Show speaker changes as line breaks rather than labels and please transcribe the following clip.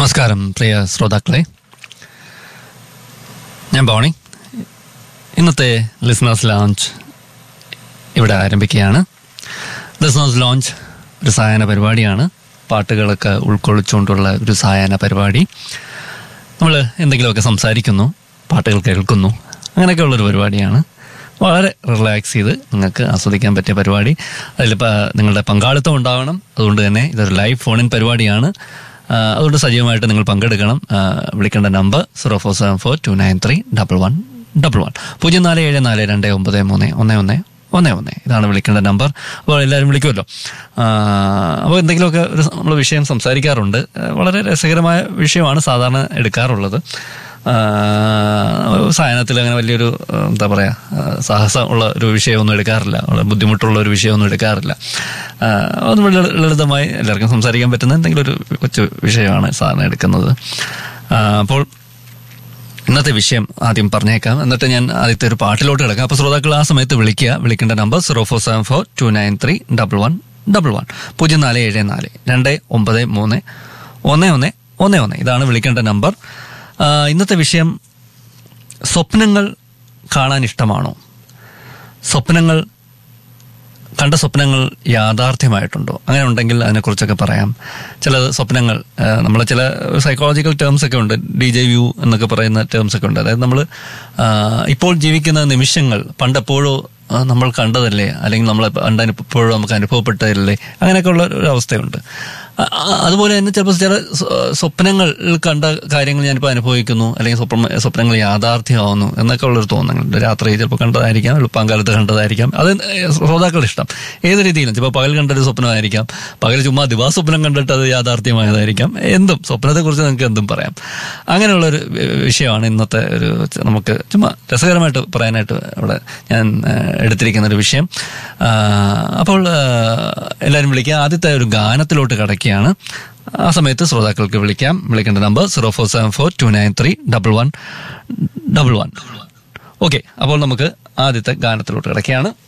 നമസ്കാരം പ്രിയ ശ്രോതാക്കളെ ഞാൻ ബോണി ഇന്നത്തെ ലിസണേഴ്സ് ലോഞ്ച് ഇവിടെ ആരംഭിക്കുകയാണ് ലിസണേഴ്സ് ലോഞ്ച് ഒരു സായാഹ്ന പരിപാടിയാണ് പാട്ടുകളൊക്കെ ഉൾക്കൊള്ളിച്ചുകൊണ്ടുള്ള ഒരു സായാഹ്ന പരിപാടി നമ്മൾ എന്തെങ്കിലുമൊക്കെ സംസാരിക്കുന്നു പാട്ടുകൾ കേൾക്കുന്നു അങ്ങനെയൊക്കെയുള്ളൊരു പരിപാടിയാണ് വളരെ റിലാക്സ് ചെയ്ത് നിങ്ങൾക്ക് ആസ്വദിക്കാൻ പറ്റിയ പരിപാടി അതിൽ നിങ്ങളുടെ പങ്കാളിത്തം ഉണ്ടാവണം അതുകൊണ്ട് തന്നെ ഇതൊരു ലൈവ് ഫോണിൻ പരിപാടിയാണ് ആ, അതുകൊണ്ട് സജീവമായിട്ട് നിങ്ങൾ പങ്കെടുക്കണം ആ, വിളിക്കേണ്ട number zero four seven four two nine three double one double one പൂജ്യം നാല് ഏഴ് നാല് രണ്ട് ഒമ്പത് മൂന്ന് ഒന്ന് ഒന്ന് ഒന്ന് ഒന്ന് ഇതാണ് വിളിക്കേണ്ട നമ്പർ അപ്പോൾ എല്ലാവരും വിളിക്കുമല്ലോ ആ, അപ്പോൾ എന്തെങ്കിലുമൊക്കെ ഒരു നമ്മൾ വിഷയം സംസാരിക്കാറുണ്ട് ആ, വളരെ രസകരമായ വിഷയമാണ് സാധാരണ എടുക്കാറുള്ളത് സായനത്തിൽ അങ്ങനെ വലിയൊരു ആ, എന്താ പറയുക സാഹസം ഉള്ള ഒരു വിഷയമൊന്നും എടുക്കാറില്ല വളരെ ബുദ്ധിമുട്ടുള്ള ഒരു വിഷയമൊന്നും എടുക്കാറില്ല ആ, അത് വളരെ ലളിതമായി എല്ലാവർക്കും സംസാരിക്കാൻ പറ്റുന്ന എന്തെങ്കിലും ഒരു കൊച്ചു വിഷയമാണ് സാധാരണ എടുക്കുന്നത് ആ, അപ്പോൾ ഇന്നത്തെ വിഷയം ആദ്യം പറഞ്ഞേക്കാം എന്നിട്ട് ഞാൻ ആദ്യത്തെ ഒരു പാട്ടിലോട്ട് കിടക്കാം അപ്പൊ ശ്രോതാക്കൾ ആ സമയത്ത് വിളിക്കുക വിളിക്കേണ്ട number zero four seven four two nine three double one double one പൂജ്യം നാല് ഏഴ് നാല് രണ്ട് ഒമ്പത് മൂന്ന് ഒന്ന് ഒന്ന് ഒന്ന് ഒന്ന് ഇതാണ് വിളിക്കേണ്ട നമ്പർ ആ, ഇന്നത്തെ വിഷയം സ്വപ്നങ്ങൾ കാണാൻ ഇഷ്ടമാണോ സ്വപ്നങ്ങൾ കണ്ട സ്വപ്നങ്ങൾ യാഥാർത്ഥ്യമായിട്ടുണ്ടോ അങ്ങനെ ഉണ്ടെങ്കിൽ അതിനെക്കുറിച്ചൊക്കെ പറയാം ചില സ്വപ്നങ്ങൾ നമ്മൾ ചില സൈക്കോളജിക്കൽ ടേംസ് ഒക്കെ ഉണ്ട് ഡി ജെ വ്യൂ എന്നൊക്കെ പറയുന്ന ടേംസ് ഒക്കെ ഉണ്ട് അതായത് നമ്മൾ ഇപ്പോൾ ജീവിക്കുന്ന നിമിഷങ്ങൾ പണ്ടെപ്പോഴോ ആ, നമ്മൾ കണ്ടതല്ലേ അല്ലെങ്കിൽ നമ്മൾ പണ്ട് എപ്പോഴും നമുക്ക് അനുഭവപ്പെട്ടതല്ലേ അങ്ങനെയൊക്കെയുള്ള ഒരു അവസ്ഥയുണ്ട് അ- അ- അതുപോലെ തന്നെ ചിലപ്പോൾ ചില സ്വ- സ്വപ്നങ്ങളിൽ കണ്ട കാര്യങ്ങൾ ഞാനിപ്പോൾ അനുഭവിക്കുന്നു അല്ലെങ്കിൽ സ്വപ്ന സ്വപ്നങ്ങൾ യാഥാർത്ഥ്യമാവുന്നു എന്നൊക്കെ ഉള്ളൊരു തോന്നലുണ്ട് രാത്രി ചിലപ്പോൾ കണ്ടതായിരിക്കാം എളുപ്പകാലത്ത് കണ്ടതായിരിക്കാം അത് ശ്രോതാക്കളുടെ ഇഷ്ടം ഏത് രീതിയിലും ചിലപ്പോൾ പകൽ കണ്ടൊരു സ്വപ്നമായിരിക്കാം പകൽ ചുമ്മാ ദിവാസ്വപ്നം കണ്ടിട്ട് അത് യാഥാർത്ഥ്യമായതായിരിക്കാം എന്തും സ്വപ്നത്തെക്കുറിച്ച് നിങ്ങൾക്ക് എന്തും പറയാം അങ്ങനെയുള്ള ഒരു വിഷയമാണ് ഇന്നത്തെ ഒരു നമുക്ക് ചുമ്മാ രസകരമായിട്ട് പറയാനായിട്ട് ഇവിടെ ഞാൻ ആ, എടുത്തിരിക്കുന്ന ഒരു വിഷയം ആ, അപ്പോൾ ആ, എല്ലാവരും വിളിക്കുക ആദ്യത്തെ ഒരു ഗാനത്തിലോട്ട് കടക്കുകയാണ് ആ സമയത്ത് ശ്രോതാക്കൾക്ക് വിളിക്കാം വിളിക്കേണ്ട number zero four seven four two nine three double one double one okay അപ്പോൾ നമുക്ക് ആദ്യത്തെ ഗാനത്തിലോട്ട് കിടക്കുകയാണ്